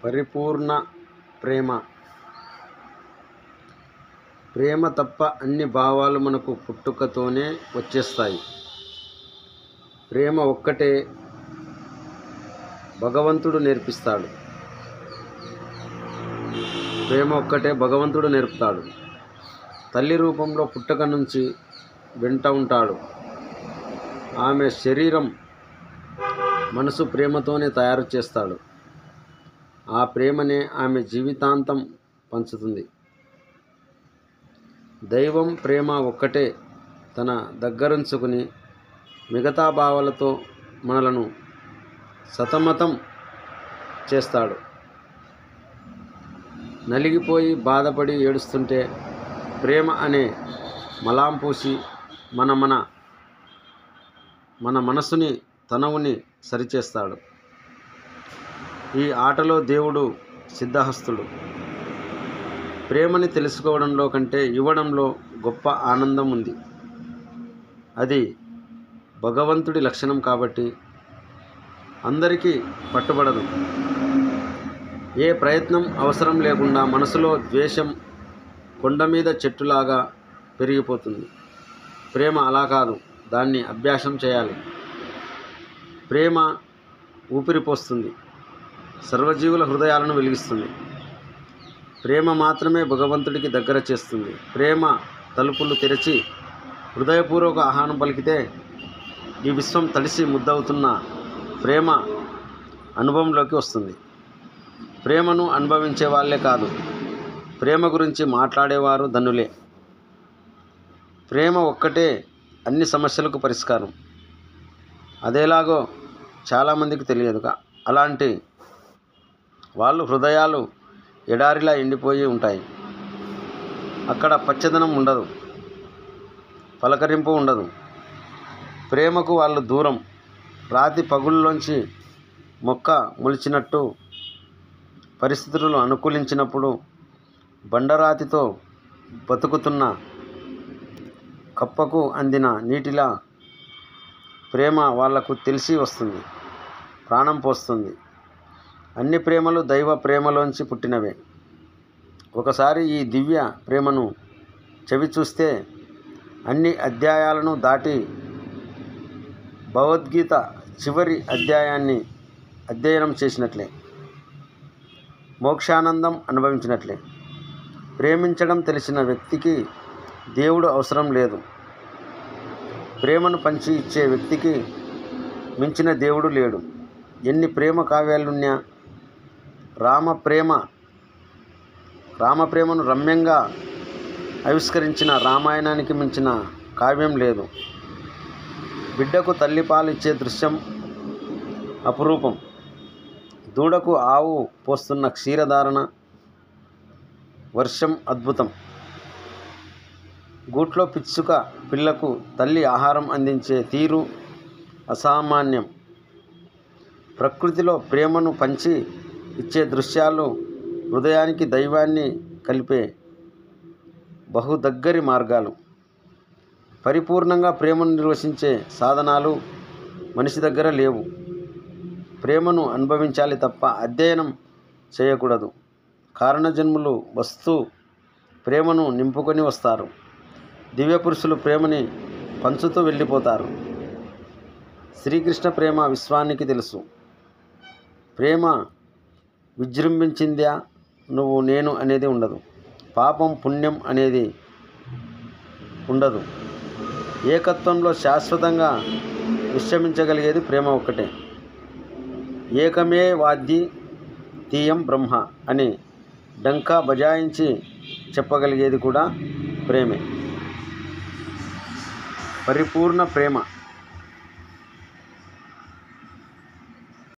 పరిపూర్ణ ప్రేమ ప్రేమ తప్ప అన్ని భావాలు మనకు పుట్టుకతోనే వచ్చేస్తాయి ప్రేమ ఒక్కటే భగవంతుడు నేర్పిస్తాడు ప్రేమ ఒక్కటే భగవంతుడు నేర్పుతాడు తల్లి రూపంలో పుట్టక నుంచి వెంట ఉంటాడు ఆమె శరీరం మనసు ప్రేమతోనే తయారు చేస్తాడు ఆ ప్రేమనే ఆమె జీవితాంతం పంచుతుంది దైవం ప్రేమ ఒక్కటే తన దగ్గరుంచుకుని మిగతా భావాలతో మనలను సతమతం చేస్తాడు నలిగిపోయి బాధపడి ఏడుస్తుంటే ప్రేమ అనే మలాం పూసి మన మన మన మనసుని తనవుని సరిచేస్తాడు ఈ ఆటలో దేవుడు సిద్ధహస్తుడు ప్రేమని తెలుసుకోవడంలో కంటే ఇవ్వడంలో గొప్ప ఆనందం ఉంది అది భగవంతుడి లక్షణం కాబట్టి అందరికీ పట్టుబడదు ఏ ప్రయత్నం అవసరం లేకుండా మనసులో ద్వేషం కొండ మీద చెట్టులాగా పెరిగిపోతుంది ప్రేమ అలా కాదు దాన్ని అభ్యాసం చేయాలి ప్రేమ ఊపిరి పోస్తుంది సర్వజీవుల హృదయాలను వెలిగిస్తుంది ప్రేమ మాత్రమే భగవంతుడికి దగ్గర చేస్తుంది ప్రేమ తలుపులు తెరిచి హృదయపూర్వక ఆహ్వానం పలికితే ఈ విశ్వం తడిసి ముద్దవుతున్న ప్రేమ అనుభవంలోకి వస్తుంది ప్రేమను అనుభవించే వాళ్ళే కాదు ప్రేమ గురించి మాట్లాడేవారు ధనులే ప్రేమ ఒక్కటే అన్ని సమస్యలకు పరిష్కారం అదేలాగో చాలామందికి తెలియదు కా- అలాంటి వాళ్ళు హృదయాలు ఎడారిలా ఎండిపోయి ఉంటాయి అక్కడ పచ్చదనం ఉండదు పలకరింపు ఉండదు ప్రేమకు వాళ్ళు దూరం రాతి పగుల్లోంచి మొక్క మొలిచినట్టు పరిస్థితులు అనుకూలించినప్పుడు బండరాతితో బతుకుతున్న కప్పకు అందిన నీటిలా ప్రేమ వాళ్లకు తెలిసి వస్తుంది ప్రాణం పోస్తుంది అన్ని ప్రేమలు దైవ ప్రేమలోంచి పుట్టినవే ఒకసారి ఈ దివ్య ప్రేమను చెవి చూస్తే అన్ని అధ్యాయాలను దాటి భగవద్గీత చివరి అధ్యాయాన్ని అధ్యయనం చేసినట్లే మోక్షానందం అనుభవించినట్లే ప్రేమించడం తెలిసిన వ్యక్తికి దేవుడు అవసరం లేదు ప్రేమను పంచి ఇచ్చే వ్యక్తికి మించిన దేవుడు లేడు ఎన్ని ప్రేమ కావ్యాలున్నా రామ ప్రేమ రామ ప్రేమను రమ్యంగా ఆవిష్కరించిన రామాయణానికి మించిన కావ్యం లేదు బిడ్డకు తల్లిపాలు ఇచ్చే దృశ్యం అపురూపం దూడకు ఆవు పోస్తున్న క్షీరధారణ వర్షం అద్భుతం గూట్లో పిచ్చుక పిల్లకు తల్లి ఆహారం అందించే తీరు అసామాన్యం ప్రకృతిలో ప్రేమను పంచి ఇచ్చే దృశ్యాలు హృదయానికి దైవాన్ని కలిపే బహు దగ్గరి మార్గాలు పరిపూర్ణంగా ప్రేమను నిర్వచించే సాధనాలు మనిషి దగ్గర లేవు ప్రేమను అనుభవించాలి తప్ప అధ్యయనం చేయకూడదు కారణజన్ములు వస్తూ ప్రేమను నింపుకొని వస్తారు దివ్య పురుషులు ప్రేమని పంచుతూ వెళ్ళిపోతారు శ్రీకృష్ణ ప్రేమ విశ్వానికి తెలుసు ప్రేమ విజృంభించిందా నువ్వు నేను అనేది ఉండదు పాపం పుణ్యం అనేది ఉండదు ఏకత్వంలో శాశ్వతంగా విశ్రమించగలిగేది ప్రేమ ఒక్కటే ఏకమే వాద్యి తీయం బ్రహ్మ అని డంకా బజాయించి చెప్పగలిగేది కూడా ప్రేమే పరిపూర్ణ ప్రేమ